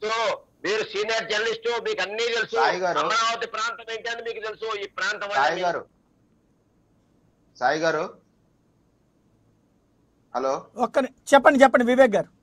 తెలుసు మీరు senior journalist మీకు అన్ని తెలుసు సాయి గారు. అమరావతి ప్రాంతం ఏంటని మీకు తెలుసు ఈ ప్రాంతం వల్ల సాయి మీ- గారు సాయి గారు హలో ఒక్క ని- చెప్పండి చెప్పండి వివేక్ గారు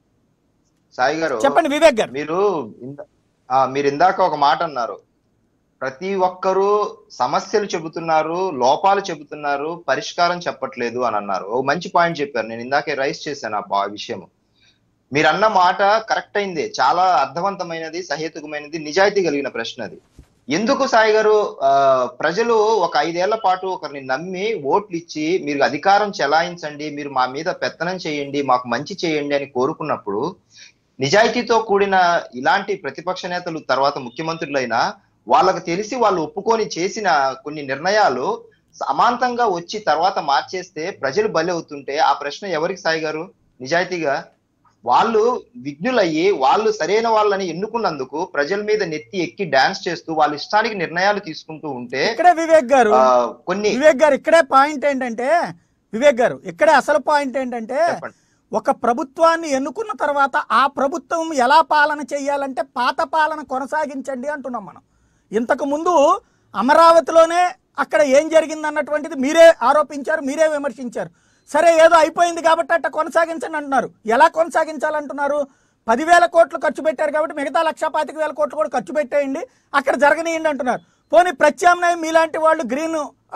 సాయి గారు చెప్పండి వివేక్ గారు మీరు ఇంద- ఆ, మీరు ఇందాక ఒక మాట అన్నారు ప్రతి ఒక్కరూ సమస్యలు చెబుతున్నారు లోపాలు చెబుతున్నారు పరిష్కారం చెప్పట్లేదు అని అన్నారు ఓ మంచి పాయింట్ చెప్పారు నేను ఇందాకే రైస్ చేశాను ఆ పా- విషయం మీరు అన్న మాట కరెక్ట్ అయింది చాలా అర్థవంతమైనది సహేతుకమైనది నిజాయితీ కలిగిన ప్రశ్న అది ఎందుకు సాయి గారు ఆ, ప్రజలు ఒక ఐదేళ్ల పాటు ఒకరిని నమ్మి ఓట్లు ఇచ్చి మీరు అధికారం చెలాయించండి మీరు మా మీద పెత్తనం చేయండి మాకు మంచి చేయండి అని కోరుకున్నప్పుడు నిజాయితీతో కూడిన ఇలాంటి ప్రతిపక్ష నేతలు తర్వాత ముఖ్యమంత్రులైనా వాళ్ళకు తెలిసి వాళ్ళు ఒప్పుకొని చేసిన కొన్ని నిర్ణయాలు సమాంతంగా వచ్చి తర్వాత మార్చేస్తే ప్రజలు బలి అవుతుంటే ఆ ప్రశ్న ఎవరికి సాయి గారు నిజాయితీగా వాళ్ళు విఘ్నులయ్యి వాళ్ళు సరైన వాళ్ళని ఎన్నుకున్నందుకు ప్రజల మీద నెత్తి ఎక్కి డాన్స్ చేస్తూ వాళ్ళ ఇష్టానికి నిర్ణయాలు తీసుకుంటూ ఉంటే ఇక్కడే వివేక్ గారు ఆ, కొన్ని వివేక్ గారు ఇక్కడే పాయింట్ ఏంటంటే వివేక్ గారు ఇక్కడే అసలు పాయింట్ ఏంటంటే చెప్పండి ఒక ప్రభుత్వాన్ని ఎన్నుకున్న తర్వాత ఆ ప్రభుత్వం ఎలా పాలన చేయాలంటే పాత పాలన కొనసాగించండి అంటున్నాం మనం ఇంతకు ముందు అమరావతిలోనే అక్కడ ఏం జరిగింది అన్నటువంటిది మీరే ఆరోపించారు మీరే విమర్శించారు సరే ఏదో అయిపోయింది కాబట్టి అట్ట కొనసాగించండి అంటున్నారు ఎలా కొనసాగించాలంటున్నారు పదివేల కోట్లు ఖర్చు పెట్టారు కాబట్టి మిగతా లక్ష పాతిక వేల కోట్లు కూడా ఖర్చు పెట్టేయండి అక్కడ జరగనీయండి అంటున్నారు పోనీ ప్రత్యామ్నాయం మీలాంటి వాళ్ళు గ్రీన్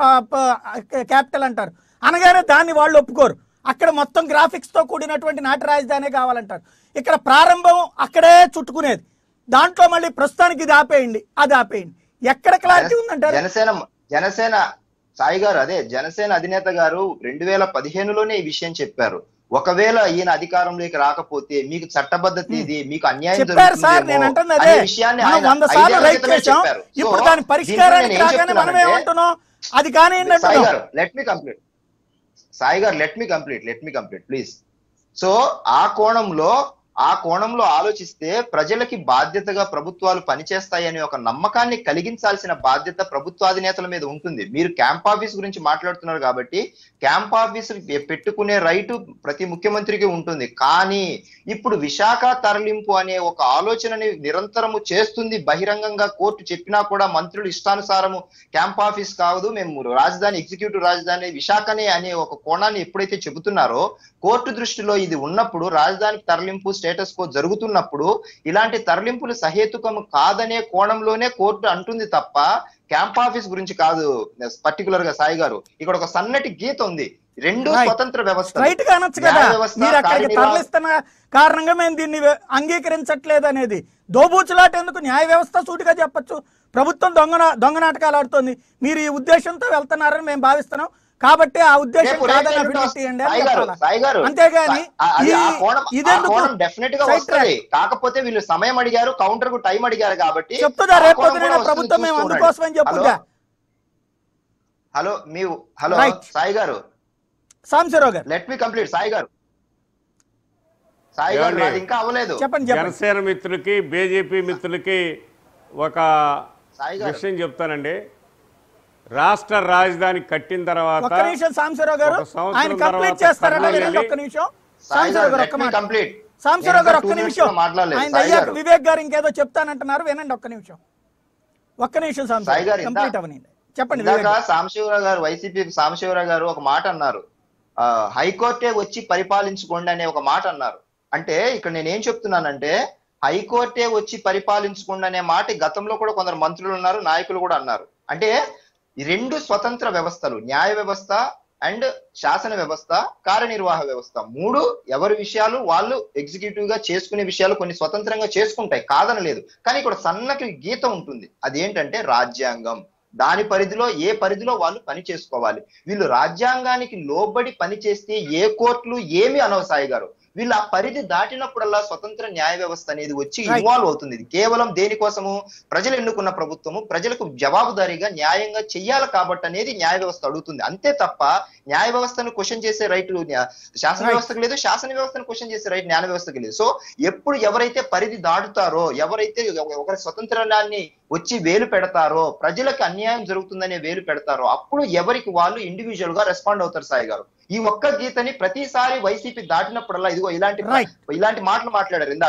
క్యాపిటల్ అంటారు అనగానే దాన్ని వాళ్ళు ఒప్పుకోరు అక్కడ మొత్తం గ్రాఫిక్స్ తో కూడినటువంటి నాటి రాజధాని కావాలంటారు ఇక్కడ ప్రారంభం అక్కడే చుట్టుకునేది దాంట్లో మళ్ళీ ప్రస్తుతానికి ఇది ఆపేయండి అది ఆపేయండి ఎక్కడ క్లారిటీ ఉందంటారు జనసేన జనసేన సాయి గారు అదే జనసేన అధినేత గారు రెండు వేల పదిహేనులోనే ఈ విషయం చెప్పారు ఒకవేళ ఈయన అధికారంలోకి రాకపోతే మీకు చట్టబద్ధత ఇది మీకు అన్యాయం చెప్పారు సార్ జరుగుతుందేమో నేను అంటుంది అనే అదే విషయాన్ని మనం ఆయన వంద సార్లు ఐదేళ్ల రైట్ క్రితమే చేసాం చెప్పారు. సో, ఇప్పుడు దాని దీంట్లో పరిష్కారానికి నేను ఏం రాగానే మనం చెప్తున్నానంటే, ఏమంటున్నాం అది కానివ్వండి సాయి అంటున్నాం గారు లెట్ మీ కంప్లీట్ సాయి గారు let me complete let me complete please so ఆ కోణంలో ఆ కోణంలో ఆలోచిస్తే ప్రజలకి బాధ్యతగా ప్రభుత్వాలు పనిచేస్తాయనే ఒక నమ్మకాన్ని కలిగించాల్సిన బాధ్యత ప్రభుత్వాధినేతల మీద ఉంటుంది మీరు క్యాంప్ ఆఫీస్ గురించి మాట్లాడుతున్నారు కాబట్టి క్యాంప్ ఆఫీస్ పెట్టుకునే రైటు ప్రతి ముఖ్యమంత్రికి ఉంటుంది కానీ ఇప్పుడు విశాఖ తరలింపు అనే ఒక ఆలోచనని నిరంతరము చేస్తుంది బహిరంగంగా కోర్టు చెప్పినా కూడా మంత్రులు ఇష్టానుసారము క్యాంప్ ఆఫీస్ కావదు మేము రాజధాని ఎగ్జిక్యూటివ్ రాజధాని విశాఖనే అనే ఒక కోణాన్ని ఎప్పుడైతే చెబుతున్నారో కోర్టు దృష్టిలో ఇది ఉన్నప్పుడు రాజధానికి తరలింపు స్టేటస్ కో జరుగుతున్నప్పుడు ఇలాంటి తరలింపులు సహేతుకము కాదనే కోణంలోనే కోర్టు అంటుంది తప్ప క్యాంప్ ఆఫీస్ గురించి కాదు పర్టికులర్ గా సాయి గారు ఇక్కడ ఒక సన్నటి గీత ఉంది రెండు Right. స్వతంత్ర వ్యవస్థ స్ట్రైట్ గా అనొచ్చు కదా న్యాయ వ్యవస్థ, మీరు అక్కడికి కార్యనిర్వాహక- తరలిస్తున్న కారణంగా మేము దీన్ని వె- అంగీకరించట్లేదు అనేది దోబూచులాట ఎందుకు న్యాయ వ్యవస్థ సూటిగా చెప్పొచ్చు ప్రభుత్వం దొంగ నా- దొంగ నాటకాలు ఆడుతోంది మీరు ఈ ఉద్దేశంతో వెళ్తున్నారని మేము భావిస్తున్నాం కాబట్టి ఆ ఉద్దేశం రేపు కాదని రేపు అఫిడవిట్ ఇవ్వండి అని సాయి గారు, చెప్పాలా? సాయి గారు, అంతేగాని ఆ- అది ఈ- ఆ కోణం ఆ ఇదెందుకు కోణం డెఫినెట్ గా Side వస్తుంది కాకపోతే వీళ్ళు సమయం అడిగారు కౌంటర్ కు టైం అడిగారు కాబట్టి చెప్తుందా ఆ రేపు కోణం పొద్దున కూడా వస్తుంది, ప్రభుత్వం మేము చూస్తూ అందుకోసమని ఉండండి. చెప్పుగా హలో హలో మీరు హలో Right. సాయి గారు సాంబశివరావు గారు లెట్ మీ కంప్లీట్ సాయి గారు సాయి గారు ఏమండి? నాది ఇంకా అవ్వలేదు చెప్పండి చెప్పండి జనసేన మిత్రులకి బీజేపీ మిత్రులకి ఒక సాయి గారు విషయం చెప్తానండి రాష్ట్ర రాజధాని కట్టిన తర్వాత ఒక్క నిమిషం సాంబశివరావు గారు ఒక సంవత్సరం ఆయన కంప్లీట్ తర్వాత చేస్తారట కర్నూలు వినండి ఒక్క వెళ్ళి- నిమిషం సాయి సాంబశివరావు గారు గారు లెట్ ఒక్క మీ మాట కంప్లీట్ సాంబశివరావు గారు ఒక్క నిమిషం మాట్లాడలేదు ఆయన సాయి అయ్యాక గారు వివేక్ గారు ఇంకేదో చెప్తానంటున్నారు వినండి ఒక్క నిమిషం ఒక్క నిమిషం సాయి సాంబశివరావు గారు ఇందా- కంప్లీట్ అవనండి చెప్పండి వివేక్ ఇందాక గారు. సాంబశివరావు గారు వైసీపీ సాంబశివరావు గారు ఒక మాట అన్నారు ఆ, హైకోర్టే వచ్చి పరిపాలించుకోండి అనే ఒక మాట అన్నారు అంటే ఇక్కడ నేను ఏం చెప్తున్నానంటే హైకోర్టే వచ్చి పరిపాలించుకోండి అనే మాట గతంలో కూడా కొందరు మంత్రులు ఉన్నారు నాయకులు కూడా అన్నారు అంటే ఈ రెండు స్వతంత్ర వ్యవస్థలు న్యాయ వ్యవస్థ అండ్ శాసన వ్యవస్థ కార్యనిర్వాహక వ్యవస్థ మూడు ఎవరి విషయాలు వాళ్ళు ఎగ్జిక్యూటివ్ గా చేసుకునే విషయాలు కొన్ని స్వతంత్రంగా చేసుకుంటాయి కాదనలేదు కానీ ఇక్కడ సన్నటి గీత ఉంటుంది అదేంటంటే రాజ్యాంగం దాని పరిధిలో ఏ పరిధిలో వాళ్ళు పని చేసుకోవాలి వీళ్ళు రాజ్యాంగానికి లోబడి పని చేస్తే ఏ కోర్టులు ఏమి అనవు సాయి గారు వీళ్ళు ఆ పరిధి దాటినప్పుడల్లా స్వతంత్ర న్యాయ వ్యవస్థ అనేది వచ్చి Right. ఇన్వాల్వ్ అవుతుంది ఇది కేవలం దేనికోసము ప్రజలు ఎన్నుకున్న ప్రభుత్వము ప్రజలకు జవాబుదారీగా న్యాయంగా చెయ్యాలి కాబట్టి అనేది న్యాయ వ్యవస్థ అడుగుతుంది అంతే తప్ప న్యాయ వ్యవస్థను క్వశ్చన్ చేసే రైట్ శాసన Right. వ్యవస్థకు లేదు శాసన వ్యవస్థను క్వశ్చన్ చేసే రైట్ న్యాయ వ్యవస్థకి లేదు సో ఎప్పుడు ఎవరైతే పరిధి దాటుతారో ఎవరైతే ఒకరి స్వతంత్రాన్ని వచ్చి వేలు పెడతారో ప్రజలకు అన్యాయం జరుగుతుందనే వేలు పెడతారో అప్పుడు ఎవరికి వాళ్ళు ఇండివిజువల్ గా రెస్పాండ్ అవుతారు సాయి గారు ఈ ఒక్క గీతని ప్రతిసారి వైసీపీ దాటినప్పుడల్లా ఇదిగో ఇలాంటి Right. ఇలాంటి మాటలు మాట్లాడారు ఇందాక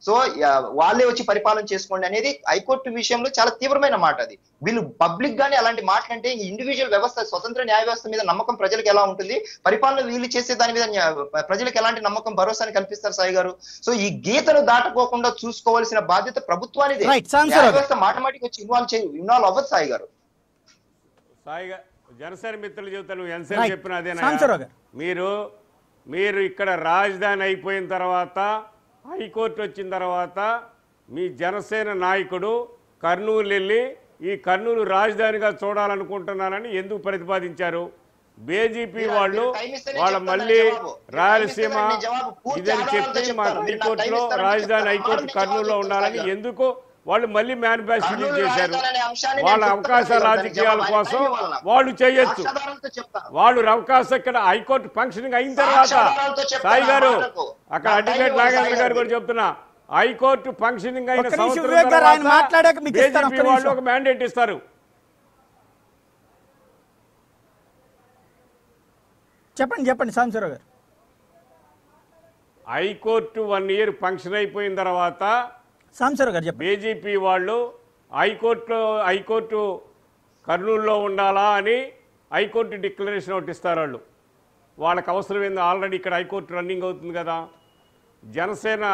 సో ఆ, వాళ్ళే వచ్చి పరిపాలన చేసుకోండి అనేది హైకోర్టు విషయంలో చాలా తీవ్రమైన మాట అది వీళ్ళు పబ్లిక్ గానే అలాంటి మాటలంటే ఇండివిజువల్ వ్యవస్థ స్వతంత్ర న్యాయ వ్యవస్థ మీద నమ్మకం ప్రజలకు ఎలా ఉంటుంది పరిపాలన వీళ్ళు చేసే దాని మీద న్యా- ప్రజలకు ఎలాంటి నమ్మకం భరోసాని కల్పిస్తారు సాయి గారు సో ఈ గీతను దాటకోకుండా చూసుకోవాల్సిన బాధ్యత ప్రభుత్వానిదే Right, సాంసరావు న్యాయ గారు. వ్యవస్థ మాట మాటికి వచ్చి ఇన్వాల్వ్ చేయ ఇన్వాల్వ్ అవ్వదు సాయి గారు సాయిగా జనసేన మిత్రులు చెబుతాను నువ్వు ఎంతసేపు Right. చెప్పిన అదేనా సాంబశివరావు గారు. మీరు మీరు ఇక్కడ రాజధాని అయిపోయిన తర్వాత హైకోర్టు వచ్చిన తర్వాత మీ జనసేన నాయకుడు కర్నూలు వెళ్ళి ఈ కర్నూలు రాజధానిగా చూడాలనుకుంటున్నానని ఎందుకు ప్రతిపాదించారు బేజీపీ మీరు- వాళ్ళు మీరు time ఇస్తేనే వాళ్ళ చెప్తాను మళ్ళీ నేను జవాబు. మీరు రాయలసీమ time ఇస్తేనే నేను జవాబు. పూర్తి ఇదని ఆధారాలతో చెప్పి మా చెప్తాను. మీరు నాకు time హైకోర్టులో ఇస్తారని రాజధాని చెప్తాను. హైకోర్టు నేను కర్నూలులో జవాబు ఉండాలని చెప్తాను. ఎందుకు వాళ్ళు మళ్ళీ మేనిఫెస్టో కర్నూలు చేశారు రాజధాని అనే అంశాన్ని నేను వాళ్ళ చెప్తాను అవకాశ సాయి గారు. దానికి రాజకీయాల జవాబు కోసం ఆయన ఇవ్వాలి నాకు. వాళ్ళు చేయొచ్చు సాక్షాధారాలతో చెప్తాను. వాళ్ళు అవకాశం ఇక్కడ హైకోర్టు ఫంక్షనింగ్ అయిన తర్వాత సాక్ష్యాధారాలతో చెప్తాను సాయి గారు ఆ మాటకు. అక్కడ నా అడ్వకేట్ టైం నాగేంద్ర సాయి గారు గారు. కూడా చెప్తున్నా హైకోర్టు ఫంక్షనింగ్ అయిన ఒక్క నిమిషం సంవత్సరం వివేక్ గారు, ఆయన తర్వాత మాట్లాడాక మీకు ఇస్తాను, ఒక్క BJP వాళ్ళు నిమిషం. ఒక మ్యాండేట్ ఇస్తారు చెప్పండి చెప్పండి సాంబశివరావు గారు హైకోర్టు వన్ ఇయర్ ఫంక్షన్ అయిపోయిన తర్వాత సాంబశివరావు గారు చెప్పండి బీజేపీ వాళ్ళు హైకోర్టులో హైకోర్టు కర్నూలులో ఉండాలా అని హైకోర్టు డిక్లరేషన్ ఒకటి ఇస్తారు వాళ్ళు వాళ్ళకి అవసరం ఏంది ఆల్రెడీ ఇక్కడ హైకోర్టు రన్నింగ్ అవుతుంది కదా జనసేన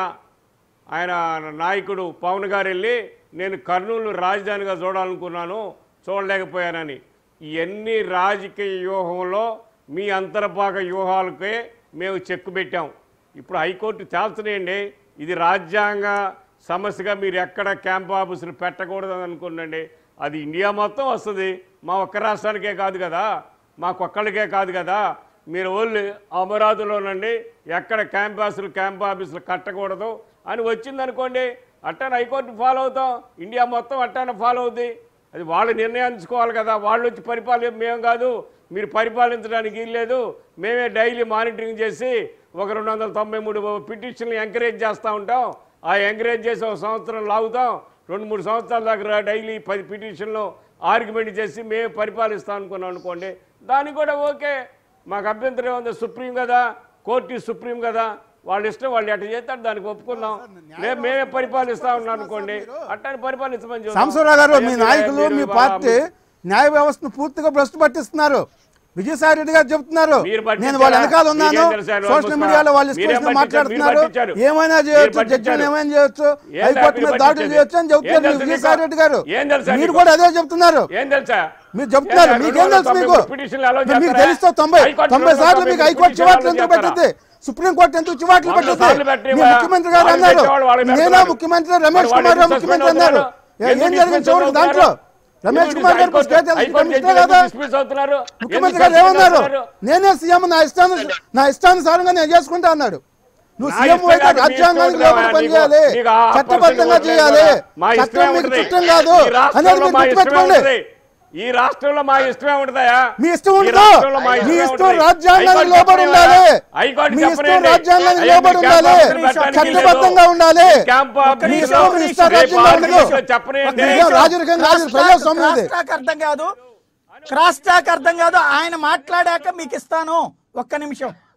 ఆయన నాయకుడు పవన్ గారు వెళ్ళి నేను కర్నూలు రాజధానిగా చూడాలనుకున్నాను చూడలేకపోయానని ఇవన్నీ రాజకీయ వ్యూహంలో మీ అంతర్భాగ వ్యూహాలకే మేము చెక్కు పెట్టాం ఇప్పుడు హైకోర్టు తేల్చనేయండి ఇది రాజ్యాంగ సమస్యగా మీరు ఎక్కడ క్యాంప్ ఆఫీసులు పెట్టకూడదని అనుకోండి అది ఇండియా మొత్తం వస్తుంది మా ఒక్క రాష్ట్రానికే కాదు కదా మాకొక్కళ్ళకే కాదు కదా మీరు ఓన్లీ అమరావతిలోనండి ఎక్కడ క్యాంప్ ఆఫీసులు క్యాంప్ ఆఫీసులు కట్టకూడదు అని వచ్చిందనుకోండి అట్టానే హైకోర్టు ఫాలో అవుతాం ఇండియా మొత్తం అట్టానే ఫాలో అవుద్ది అది వాళ్ళు నిర్ణయించుకోవాలి కదా వాళ్ళు వచ్చి పరిపాలన మేము కాదు మీరు పరిపాలించడానికి వీల్లేదు మేమే డైలీ మానిటరింగ్ చేసి ఒక రెండు వందల తొంభై మూడు పిటిషన్లు ఎంకరేజ్ చేస్తూ ఉంటాం ఆ ఎంకరేజ్ చేసి ఒక సంవత్సరం లాగుతాం రెండు మూడు సంవత్సరాల దాకా డైలీ పది పిటిషన్లు ఆర్గ్యుమెంట్ చేసి మేము పరిపాలిస్తాం అనుకున్నాం అనుకోండి దానికి కూడా ఓకే మాకు అభ్యంతరం ఉంది సుప్రీం కదా కోర్టు ఈ సుప్రీం కదా వాళ్ళ ఇష్టం వాళ్ళు ఎట్ట చేస్తారు దానికి ఒప్పుకుందాం మేము మేమే పరిపాలిస్తా ఉన్నాం అనుకోండి అట్టని పరిపాలించమని చెబుతాం. సాంబశివరావు గారు మీ ఏం నాయకులు మీరు మీ బా- పార్టీ న్యాయ వ్యవస్థను పూర్తిగా భ్రష్టు పట్టిస్తున్నారు విజయసాయి రెడ్డి గారు చెప్తున్నారు మీరు పట్టించారా? నేను వాళ్ళ వెనకాల ఉన్నాను మీకేం తెలుసు ఆయన సోషల్ నమస్కారం. మీడియాలో వాళ్ళు మీరేం ఇష్టం పట్టించారు? మాట్లాడుతున్నారు మీరు పట్టించారు. ఏమైనా మీరు చేయొచ్చు పట్టించారు. జడ్జిని ఏమైనా చేయొచ్చు ఏం హైకోర్టు మీరు మీద దాడులు పట్టించేది? చేయొచ్చు అని ఏం చెప్తున్నారు తెలుసు విజయసాయి నీకు? రెడ్డి గారు ఏం తెలుసా మీరు నీకు? కూడా అదే చెప్తున్నారు ఏం తెలుసా మీరు చెప్తున్నారు ఏం మీకేం తెలుసు తొంభై మీకు మూడు పిటిషన్లు allow మీకు చేస్తారా? తెలుస్తా తొంభై హైకోర్టు తొంభై రెండు సార్లు వందల మీకు తొంభై హైకోర్టు పిటిషన్లు చివాట్లు ఎందుకు allow పెట్టింది సుప్రీం కోర్టు ఎందుకు చివాట్లు వంద సార్లు పెట్టింది పెట్టి మీ ముఖ్యమంత్రి గారు వాళ్ళు అన్నారు పెట్టేవాళ్ళు వాళ్ళు నేనా పెడతారు. ముఖ్యమంత్రి రమేష్ మరి కుమార్ వాళ్ళు రావు ఎందుకు ముఖ్యమంత్రి suspend అన్నారు అవుతున్నారు? ఏ- ఏం ఎందుకు జరిగింది dismiss చూడండి దాంట్లో అవుతున్నారు? రమేష్ ఎందుకు కుమార్ గారు హైకోర్టు- స్టేట్ హైకోర్టు ఇస్తే జడ్జిలు కదా dismiss అవుతున్నారు? ముఖ్యమంత్రి ఎందుకు గారు suspend ఏమన్నారు అవుతున్నారు? నేనే సీఎం నా ఇష్టాను నా ఇష్టానుసారంగా నేను చేసుకుంటా అన్నాడు నువ్వు నా సీఎం ఇష్టం అయితే కాదు, మీ రాజ్యాంగానికి ఇష్టం లోబడి కాదు, పనిచేయాలి నీకు- నీకు ఆ చట్టబద్ధంగా పర్సన్ చేయాలి మా ఇష్టమే చట్టం మీకు ఉంటుంది. చట్టం కాదు ఈ రాష్ట్రంలో అనేది మీరు మా ఇష్టమే గుర్తుపెట్టుకోండి ఉంటుంది. ఈ రాష్ట్రంలో మా ఇష్టమే ఉంటుందా మీ ఇష్టం ఈ ఉండదు రాష్ట్రంలో మా మీ ఇష్టమే ఇష్టం ఉంటుంది. రాజ్యాంగానికి హైకోర్టు లోబడి చెప్పనివ్వరా? ఉండాలి హైకోర్టు మీ ఇష్టం చెప్పనివ్వండి. రాజ్యాంగానికి అయ్యా, లోబడి మీ ఉండాలి క్యాంప్ ఆఫీసులు పెట్టడానికి చట్టబద్ధంగా లేదు. ఉండాలి క్యాంప్ మీ ఆఫీసులు ఇష్టం మీ ఇష్టం రేపు రాజ్యాంగం ఉండదు ఆర్గ్యుమెంట్లో చెప్పనివ్వండి. ఇది రాజరికం కాదు ప్రజాస్వామ్యం ఇది క్రాస్ టాక్ అర్థం కాదు క్రాస్ టాక్ అర్థం కాదు ఆయన మాట్లాడాక మీకు ఇస్తాను ఒక్క నిమిషం